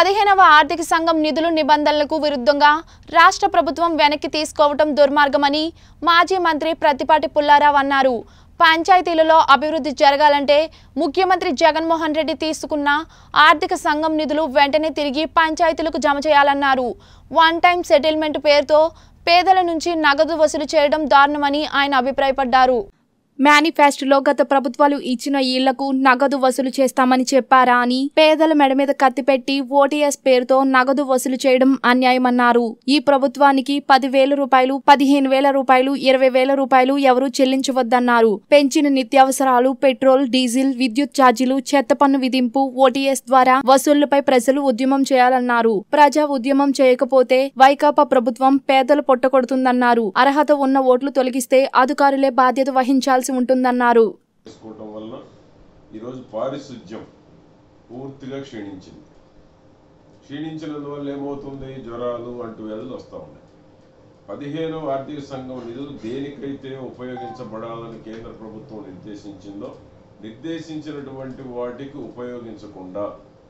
పదిహేనవ ఆర్థిక సంఘం నిధులు నిబంధనలకు విరుద్ధంగా రాష్ట్ర ప్రభుత్వం వెనక్కి తీసుకోవటం దుర్మార్గమని మాజీ మంత్రి ప్రతిపాటి పుల్లారావు అన్నారు పంచాయతీలలో అభివృద్ధి జరగాలంటే ముఖ్యమంత్రి జగన్మోహన్ రెడ్డి తీసుకున్న ఆర్థిక సంఘం నిధులు వెంటనే తిరిగి పంచాయతీలకు జమ చేయాలన్నారు వన్ టైం సెటిల్మెంట్ పేరుతో పేదల నుంచి నగదు వసూలు చేయడం దారుణమని ఆయన అభిప్రాయపడ్డారు మేనిఫెస్టోలో గత ప్రభుత్వాలు ఇచ్చిన ఇళ్లకు నగదు వసూలు చేస్తామని చెప్పారా అని పేదల మెడ మీద కత్తిపెట్టి ఓటీఎస్ పేరుతో నగదు వసూలు చేయడం అన్యాయమన్నారు ఈ ప్రభుత్వానికి పదివేల రూపాయలు పదిహేను వేల రూపాయలు ఇరవై వేల రూపాయలు ఎవరూ చెల్లించవద్దన్నారు పెంచిన నిత్యావసరాలు పెట్రోల్ డీజిల్ విద్యుత్ ఛార్జీలు చెత్త పన్ను విధింపు ఓటీఎస్ ద్వారా వసూళ్లపై ప్రజలు ఉద్యమం చేయాలన్నారు ప్రజా ఉద్యమం చేయకపోతే వైకాపా ప్రభుత్వం పేదలు పొట్టకొడుతుందన్నారు అర్హత ఉన్న ఓట్లు తొలగిస్తే అధికారులే బాధ్యత వహించాల్సి ఉంటుందన్నారు చేసుకోవటం వలన ఈరోజు పారిశుధ్యం పూర్తిగా క్షీణించింది క్షీణించినందువల్ల ఏమవుతుంది జ్వరాలు అంటువ్యాధులు వస్తూ ఉన్నాయి పదిహేను ఆర్థిక సంఘం నిధులు దేనికైతే ఉపయోగించబడాలని కేంద్ర ప్రభుత్వం నిర్దేశించిందో నిర్దేశించినటువంటి వాటికి ఉపయోగించకుండా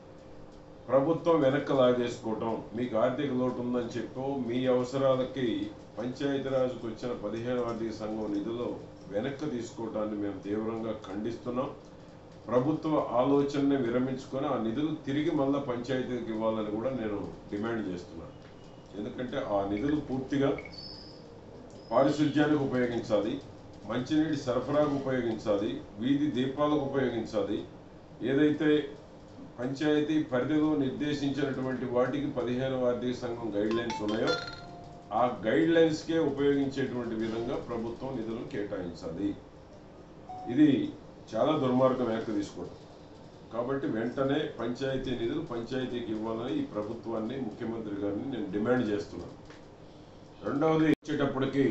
ప్రభుత్వం వెనక్కి లాగేసుకోవటం మీకు ఆర్థిక లోటు ఉందని చెప్పో మీ అవసరాలకి పంచాయతీరాజ్కి వచ్చిన పదిహేను ఆర్థిక సంఘం నిధులు వెనక్కి తీసుకోవటాన్ని మేము తీవ్రంగా ఖండిస్తున్నాం ప్రభుత్వ ఆలోచనని విరమించుకొని ఆ నిధులు తిరిగి మళ్ళా పంచాయతీకి ఇవ్వాలని కూడా నేను డిమాండ్ చేస్తున్నాను ఎందుకంటే ఆ నిధులు పూర్తిగా పారిశుధ్యానికి ఉపయోగించాలి మంచినీటి సరఫరాకు ఉపయోగించాలి వీధి దీపాలకు ఉపయోగించాలి ఏదైతే పంచాయతీ పరిధిలో నిర్దేశించినటువంటి వాటికి పదిహేను ఆర్థిక సంఘం గైడ్ లైన్స్ ఉన్నాయో ఆ గైడ్ లైన్స్కే ఉపయోగించేటువంటి విధంగా ప్రభుత్వం నిధులను కేటాయించాలి ఇది చాలా దుర్మార్గం వెనక్కి తీసుకోవడం కాబట్టి వెంటనే పంచాయతీ నిధులు పంచాయతీకి ఇవ్వాలని ఈ ప్రభుత్వాన్ని ముఖ్యమంత్రి గారిని నేను డిమాండ్ చేస్తున్నాను రెండవది వచ్చేటప్పటికి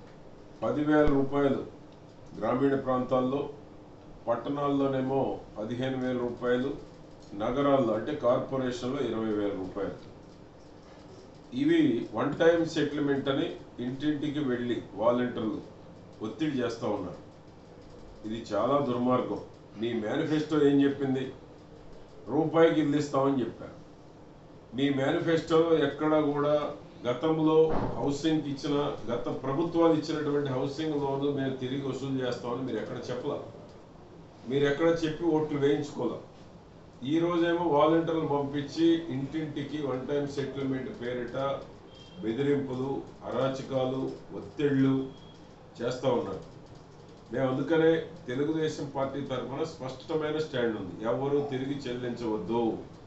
పదివేల రూపాయలు గ్రామీణ ప్రాంతాల్లో పట్టణాల్లోనేమో పదిహేను వేల రూపాయలు నగరాల్లో అంటే కార్పొరేషన్లో ఇరవై వేల రూపాయలు ఇవి వన్ టైం సెటిల్మెంట్ అని ఇంటింటికి వెళ్ళి వాలంటీర్లు ఒత్తిడి చేస్తూ ఉన్నారు ఇది చాలా దుర్మార్గం మీ మేనిఫెస్టో ఏం చెప్పింది రూపాయికి ఇల్లు ఇస్తామని చెప్పారు మీ మేనిఫెస్టోలో ఎక్కడా కూడా గతంలో హౌసింగ్ ఇచ్చిన గత ప్రభుత్వాలు ఇచ్చినటువంటి హౌసింగ్ లోన్లు మేము తిరిగి వసూలు చేస్తామని మీరు ఎక్కడ చెప్పలా మీరు ఎక్కడ చెప్పి ఓట్లు వేయించుకోలే ఈ రోజేమో వాలంటీర్లు పంపించి ఇంటింటికి వన్ టైం సెటిల్మెంట్ పేరిట బెదిరింపులు అరాచకాలు ఒత్తిళ్లు చేస్తూ ఉన్నారు మేము అందుకనే తెలుగుదేశం పార్టీ తరఫున స్పష్టమైన స్టాండ్ ఉంది ఎవరు తిరిగి చెల్లించవద్దు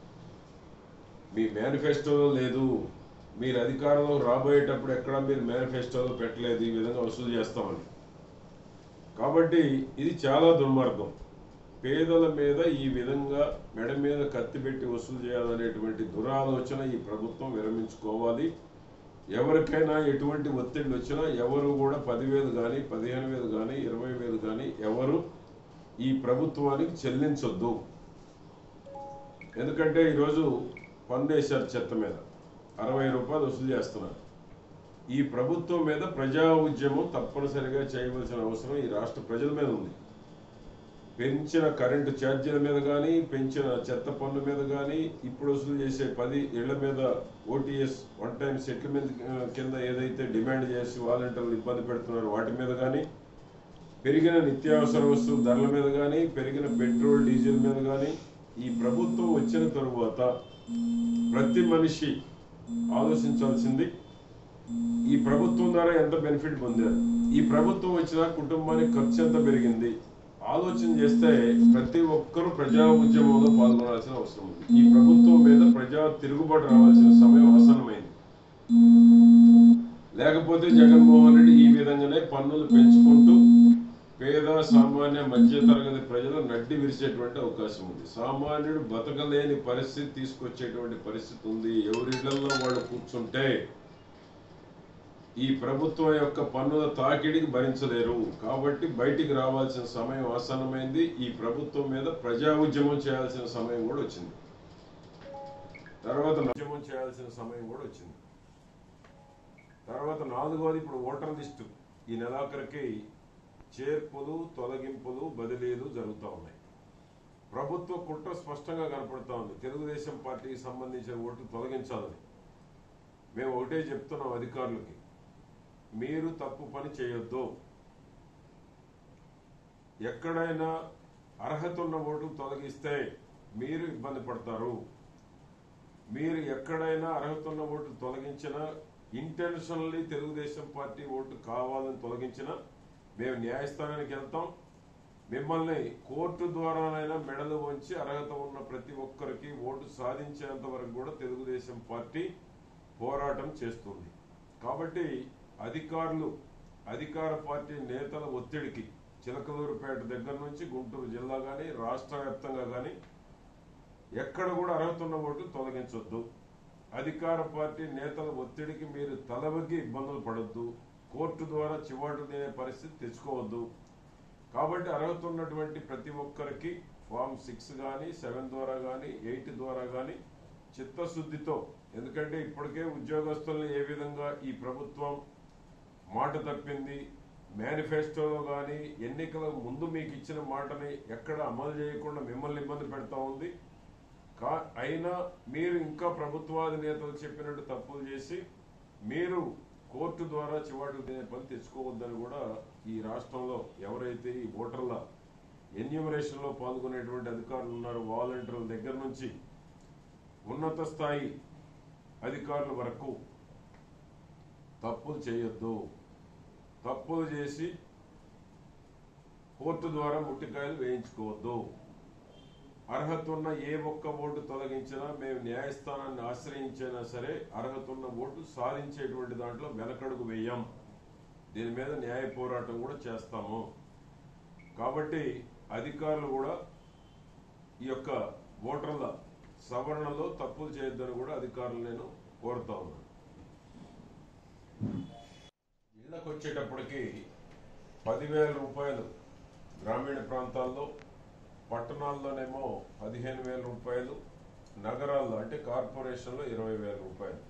మీ మేనిఫెస్టోలో లేదు మీరు అధికారంలో రాబోయేటప్పుడు ఎక్కడ మీరు మేనిఫెస్టోలో పెట్టలేదు ఈ విధంగా వసూలు చేస్తామని కాబట్టి ఇది చాలా దుర్మార్గం పేదల మీద ఈ విధంగా మెడ మీద కత్తి పెట్టి వసూలు చేయాలనేటువంటి దురాలోచన ఈ ప్రభుత్వం విరమించుకోవాలి ఎవరికైనా ఎటువంటి ఒత్తిడి వచ్చినా ఎవరు కూడా పదివేలు కానీ పదిహేను వేలు కానీ ఇరవై వేలు కానీ ఎవరు ఈ ప్రభుత్వానికి చెల్లించొద్దు ఎందుకంటే ఈరోజు పన్నేశారు చెత్త మీద అరవై రూపాయలు వసూలు చేస్తున్నారు ఈ ప్రభుత్వం మీద ప్రజా ఉద్యమం తప్పనిసరిగా చేయవలసిన అవసరం ఈ రాష్ట్ర ప్రజల మీద ఉంది పెంచిన కరెంటు ఛార్జీల మీద కానీ పెంచిన చెత్త పన్ను మీద కానీ ఇప్పుడు వసూలు చేసే పది ఇళ్ల మీద ఓటీఎస్ వన్ టైం సెటిల్మెంట్ కింద ఏదైతే డిమాండ్ చేసి వాలంటీర్లు ఇబ్బంది పెడుతున్నారో వాటి మీద కానీ పెరిగిన నిత్యావసర వస్తువుల ధరల మీద కానీ పెరిగిన పెట్రోల్ డీజిల్ మీద కానీ ఈ ప్రభుత్వం వచ్చిన తరువాత ప్రతి మనిషి ఆలోచించాల్సింది ఈ ప్రభుత్వం ద్వారా ఎంత బెనిఫిట్ పొందారు ఈ ప్రభుత్వం వచ్చిన కుటుంబానికి ఖర్చు ఎంత పెరిగింది ఆలోచన చేస్తే ప్రతి ఒక్కరూ ప్రజా ఉద్యమంలో పాల్గొనాల్సిన అవసరం ఉంది ఈ ప్రభుత్వం మీద ప్రజా తిరుగుబాటు రావాల్సిన సమయం ఆసన్నమైంది లేకపోతే జగన్మోహన్ రెడ్డి ఈ విధంగానే పన్నులు పెంచుకుంటూ పేద సామాన్య మధ్య తరగతి ప్రజలు నడ్డి విరిచేటువంటి అవకాశం ఉంది సామాన్యుడు బతకలేని పరిస్థితి తీసుకొచ్చేటువంటి పరిస్థితి ఉంది ఎవరిళ్లలో వాళ్ళు కూర్చుంటే ఈ ప్రభుత్వం యొక్క పన్నుల తాకిడికి భరించలేరు కాబట్టి బయటికి రావాల్సిన సమయం ఆసన్నమైంది ఈ ప్రభుత్వం మీద ప్రజా ఉద్యమం చేయాల్సిన సమయం కూడా వచ్చింది తర్వాత ఉద్యమం చేయాల్సిన సమయం కూడా వచ్చింది తర్వాత నాలుగోది ఇప్పుడు ఓటర్ లిస్టు ఈ నెలాఖరికి చేర్పులు తొలగింపులు బదిలీలు జరుగుతూ ఉన్నాయి ప్రభుత్వ కుట్ర స్పష్టంగా కనపడతా ఉంది తెలుగుదేశం పార్టీకి సంబంధించిన ఓట్లు తొలగించాలని మేము ఒకటే చెప్తున్నాం అధికారులకి మీరు తప్పు పని చేయొద్దు ఎక్కడైనా అర్హత ఉన్న ఓట్లు తొలగిస్తే మీరు ఇబ్బంది పడతారు మీరు ఎక్కడైనా అర్హత ఉన్న ఓట్లు తొలగించినా ఇంటెన్షనల్లీ తెలుగుదేశం పార్టీ ఓటు కావాలని తొలగించినా మేము న్యాయస్థానానికి వెళ్తాం మిమ్మల్ని కోర్టు ద్వారానైనా మెడలు వంచి అర్హత ఉన్న ప్రతి ఒక్కరికి ఓటు సాధించేంత వరకు కూడా తెలుగుదేశం పార్టీ పోరాటం చేస్తుంది కాబట్టి అధికారులు అధికార పార్టీ నేతల ఒత్తిడికి చిలకలూరుపేట దగ్గర నుంచి గుంటూరు జిల్లా కానీ రాష్ట్ర వ్యాప్తంగా కానీ ఎక్కడ కూడా అర్హత ఉన్న ఓట్లు తొలగించొద్దు అధికార పార్టీ నేతల ఒత్తిడికి మీరు తలవగ్గి ఇబ్బందులు పడొద్దు కోర్టు ద్వారా చివాటు తినే పరిస్థితి తెచ్చుకోవద్దు కాబట్టి అర్హత ఉన్నటువంటి ప్రతి ఒక్కరికి ఫామ్ సిక్స్ కానీ సెవెన్ ద్వారా కానీ ఎయిట్ ద్వారా కానీ చిత్తశుద్ధితో ఎందుకంటే ఇప్పటికే ఉద్యోగస్తుల్ని ఏ విధంగా ఈ ప్రభుత్వం మాట తప్పింది మేనిఫెస్టోలో కానీ ఎన్నికల ముందు మీకు ఇచ్చిన మాటని ఎక్కడ అమలు చేయకుండా మిమ్మల్ని ఇబ్బంది పెడతా ఉంది కా అయినా మీరు ఇంకా ప్రభుత్వాధినేతలు చెప్పినట్టు తప్పులు చేసి మీరు కోర్టు ద్వారా చివాటు తినే పని తెచ్చుకోవద్దని కూడా ఈ రాష్ట్రంలో ఎవరైతే ఈ ఓటర్ల ఎన్యూమరేషన్ లో పాల్గొనేటువంటి అధికారులు ఉన్నారో వాలంటీర్ల దగ్గర నుంచి ఉన్నత స్థాయి అధికారుల వరకు తప్పులు చేయొద్దు తప్పులు చేసి కోర్టు ద్వారా ముట్టికాయలు వేయించుకోవద్దు అర్హత ఉన్న ఏ ఒక్క ఓటు తొలగించినా మేము న్యాయస్థానాన్ని ఆశ్రయించినా సరే అర్హత ఉన్న ఓటు సాధించేటువంటి దాంట్లో వెనకడుగు వేయం దీని మీద న్యాయ పోరాటం కూడా చేస్తాము కాబట్టి అధికారులు కూడా ఈ యొక్క ఓటర్ల సవరణలో తప్పులు చేయొద్దని కూడా అధికారులు నేను కోరుతా ఉన్నాను ఇళ్లకు వచ్చేటప్పటికి పదివేల రూపాయలు గ్రామీణ ప్రాంతాల్లో పట్టణాల్లోనేమో పదిహేను వేల రూపాయలు నగరాల్లో అంటే కార్పొరేషన్లో ఇరవై వేల రూపాయలు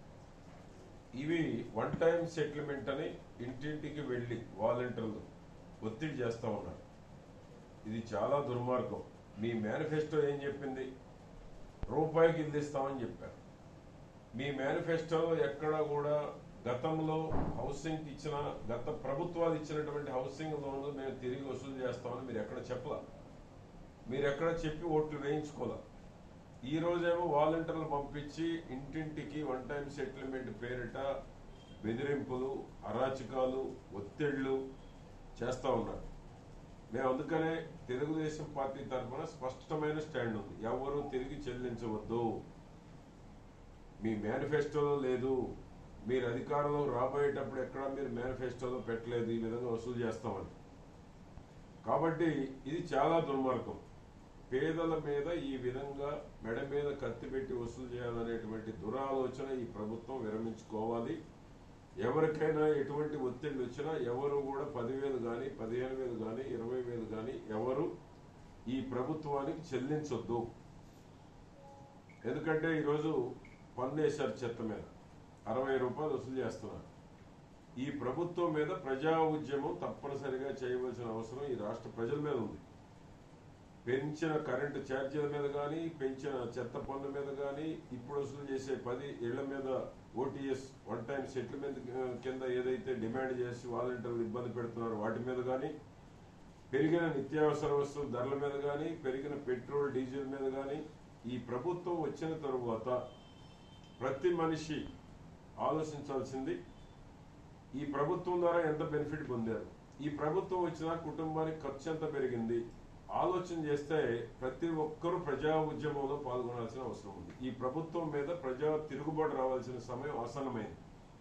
ఇవి వన్ టైం సెటిల్మెంట్ అని ఇంటింటికి వెళ్ళి వాలంటీర్లు ఒత్తిడి చేస్తూ ఉన్నారు ఇది చాలా దుర్మార్గం మీ మేనిఫెస్టో ఏం చెప్పింది రూపాయికి ఇల్లు ఇస్తామని చెప్పారు మీ మేనిఫెస్టోలో ఎక్కడా కూడా గతంలో హౌసింగ్ ఇచ్చిన గత ప్రభుత్వాలు ఇచ్చినటువంటి హౌసింగ్ లోన్లు మేము తిరిగి వసూలు చేస్తామని మీరు ఎక్కడ చెప్పలా మీరు ఎక్కడ చెప్పి ఓట్లు వేయించుకోలే ఈ రోజేమో వాలంటీర్లు పంపించి ఇంటింటికి వన్ టైం సెటిల్మెంట్ పేరిట బెదిరింపులు అరాచకాలు ఒత్తిళ్లు చేస్తా ఉన్నారు మేము అందుకనే తెలుగుదేశం పార్టీ తరఫున స్పష్టమైన స్టాండ్ ఉంది ఎవరు తిరిగి చెల్లించవద్దు మీ మేనిఫెస్టోలో లేదు మీరు అధికారంలో రాబోయేటప్పుడు ఎక్కడ మీరు మేనిఫెస్టోలో పెట్టలేదు ఈ విధంగా వసూలు చేస్తామని కాబట్టి ఇది చాలా దుర్మార్గం పేదల మీద ఈ విధంగా మెడ మీద కత్తి పెట్టి వసూలు చేయాలనేటువంటి దురాలోచన ఈ ప్రభుత్వం విరమించుకోవాలి ఎవరికైనా ఎటువంటి ఒత్తిడి వచ్చినా ఎవరు కూడా పదివేలు కానీ పదిహేను వేలు కానీ ఇరవై వేలు కానీ ఎవరు ఈ ప్రభుత్వానికి చెల్లించొద్దు ఎందుకంటే ఈరోజు పన్ను వేశారు చెత్త మీద అరవై రూపాయలు వసూలు చేస్తున్నారు ఈ ప్రభుత్వం మీద ప్రజా ఉద్యమం తప్పనిసరిగా చేయవలసిన అవసరం ఈ రాష్ట్ర ప్రజల మీద ఉంది పెంచిన కరెంటు ఛార్జీల మీద కానీ పెంచిన చెత్త పన్ను మీద కానీ ఇప్పుడు వసూలు చేసే పది ఇళ్ల మీద ఓటీఎస్ వన్ టైం సెటిల్మెంట్ కింద ఏదైతే డిమాండ్ చేసి వాలంటీర్లు ఇబ్బంది పెడుతున్నారో వాటి మీద కానీ పెరిగిన నిత్యావసర వస్తువుల ధరల మీద కానీ పెరిగిన పెట్రోల్ డీజిల్ మీద కానీ ఈ ప్రభుత్వం వచ్చిన తరువాత ప్రతి మనిషి ఆలోచించాల్సింది ఈ ప్రభుత్వం ద్వారా ఎంత బెనిఫిట్ పొందారు ఈ ప్రభుత్వం వచ్చిన కుటుంబానికి ఖర్చు ఎంత పెరిగింది ఆలోచన చేస్తే ప్రతి ఒక్కరూ ప్రజా ఉద్యమంలో పాల్గొనాల్సిన అవసరం ఉంది ఈ ప్రభుత్వం మీద ప్రజా తిరుగుబాటు రావాల్సిన సమయం ఆసన్నమైంది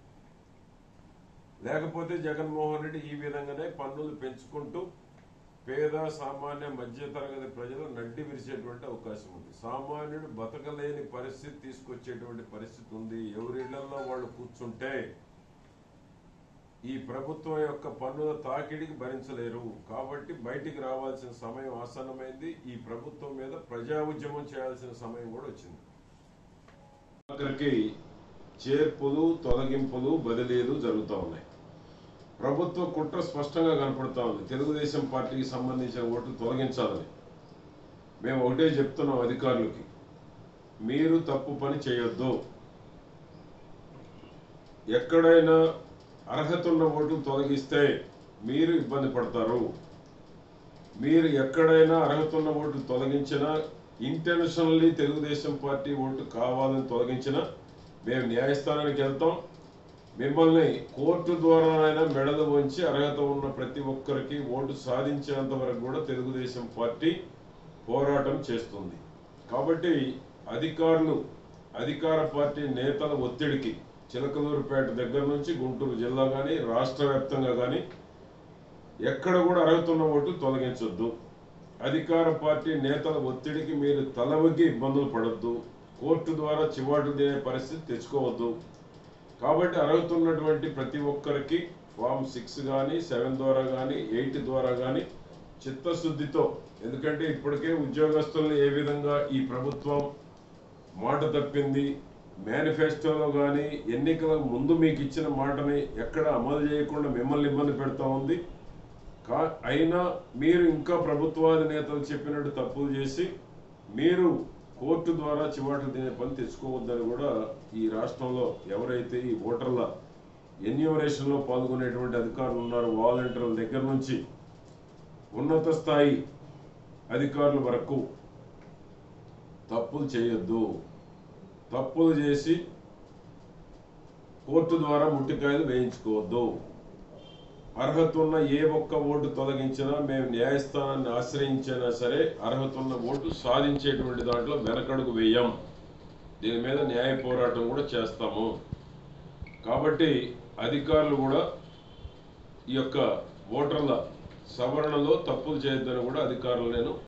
లేకపోతే జగన్మోహన్ రెడ్డి ఈ విధంగానే పన్నులు పెంచుకుంటూ పేద సామాన్య మధ్య తరగతి ప్రజలు నడ్డి విరిచేటువంటి అవకాశం ఉంది సామాన్యుడు బతకలేని పరిస్థితి తీసుకొచ్చేటువంటి పరిస్థితి ఉంది ఎవరిళ్లలో వాళ్ళు కూర్చుంటే ఈ ప్రభుత్వం యొక్క పన్నుల తాకిడికి భరించలేరు కాబట్టి బయటికి రావాల్సిన సమయం ఆసన్నమైంది ఈ ప్రభుత్వం మీద ప్రజా ఉద్యమం చేయాల్సిన సమయం కూడా వచ్చింది ఆఖరికి చేర్పులు తొలగింపులు బదిలీలు జరుగుతూ ఉన్నాయి ప్రభుత్వ కుట్ర స్పష్టంగా కనపడతా ఉంది తెలుగుదేశం పార్టీకి సంబంధించిన ఓట్లు తొలగించాలని మేము ఒకటే చెప్తున్నాం అధికారులకి మీరు తప్పు పని చేయొద్దు ఎక్కడైనా అర్హత ఉన్న ఓటు తొలగిస్తే మీరు ఇబ్బంది పడతారు మీరు ఎక్కడైనా అర్హత ఉన్న ఓటు తొలగించినా ఇంటెన్షనల్లీ తెలుగుదేశం పార్టీ ఓటు కావాలని తొలగించినా మేము న్యాయస్థానానికి వెళ్తాం మిమ్మల్ని కోర్టు ద్వారానైనా మెడలు వంచి అర్హత ఉన్న ప్రతి ఒక్కరికి ఓటు సాధించేంత వరకు కూడా తెలుగుదేశం పార్టీ పోరాటం చేస్తుంది కాబట్టి అధికారులు అధికార పార్టీ నేతల ఒత్తిడికి చిలకలూరుపేట దగ్గర నుంచి గుంటూరు జిల్లా కానీ రాష్ట్ర వ్యాప్తంగా కానీ ఎక్కడ కూడా అర్హత ఉన్న ఓటు తొలగించొద్దు అధికార పార్టీ నేతల ఒత్తిడికి మీరు తలవగ్గి ఇబ్బందులు పడొద్దు కోర్టు ద్వారా చివాటు తినే పరిస్థితి తెచ్చుకోవద్దు కాబట్టి అర్హత ఉన్నటువంటి ప్రతి ఒక్కరికి ఫామ్ సిక్స్ కానీ సెవెన్ ద్వారా కానీ ఎయిట్ ద్వారా కానీ చిత్తశుద్ధితో ఎందుకంటే ఇప్పటికే ఉద్యోగస్తులను ఏ విధంగా ఈ ప్రభుత్వం మాట తప్పింది మేనిఫెస్టోలో కానీ ఎన్నికల ముందు మీకు ఇచ్చిన మాటని ఎక్కడ అమలు చేయకుండా మిమ్మల్ని ఇబ్బంది పెడతా ఉంది కా అయినా మీరు ఇంకా ప్రభుత్వాధినేతలు చెప్పినట్టు తప్పులు చేసి మీరు కోర్టు ద్వారా చివాట్లు తినే పని తెచ్చుకోవద్దని కూడా ఈ రాష్ట్రంలో ఎవరైతే ఈ ఓటర్ల ఎన్యూమరేషన్లో పాల్గొనేటువంటి అధికారులు ఉన్నారో వాలంటీర్ల దగ్గర నుంచి ఉన్నత స్థాయి అధికారుల వరకు తప్పులు చేయొద్దు తప్పులు చేసి కోర్టు ద్వారా ముట్టికాయలు వేయించుకోవద్దు అర్హత ఉన్న ఏ ఒక్క ఓటు తొలగించినా మేము న్యాయస్థానాన్ని ఆశ్రయించినా సరే అర్హత ఉన్న ఓటు సాధించేటువంటి దాంట్లో వెనకడుగు వేయం దీని మీద న్యాయ పోరాటం కూడా చేస్తాము కాబట్టి అధికారులు కూడా ఈ యొక్క ఓటర్ల సవరణలో తప్పులు చేయొద్దని కూడా అధికారులు నేను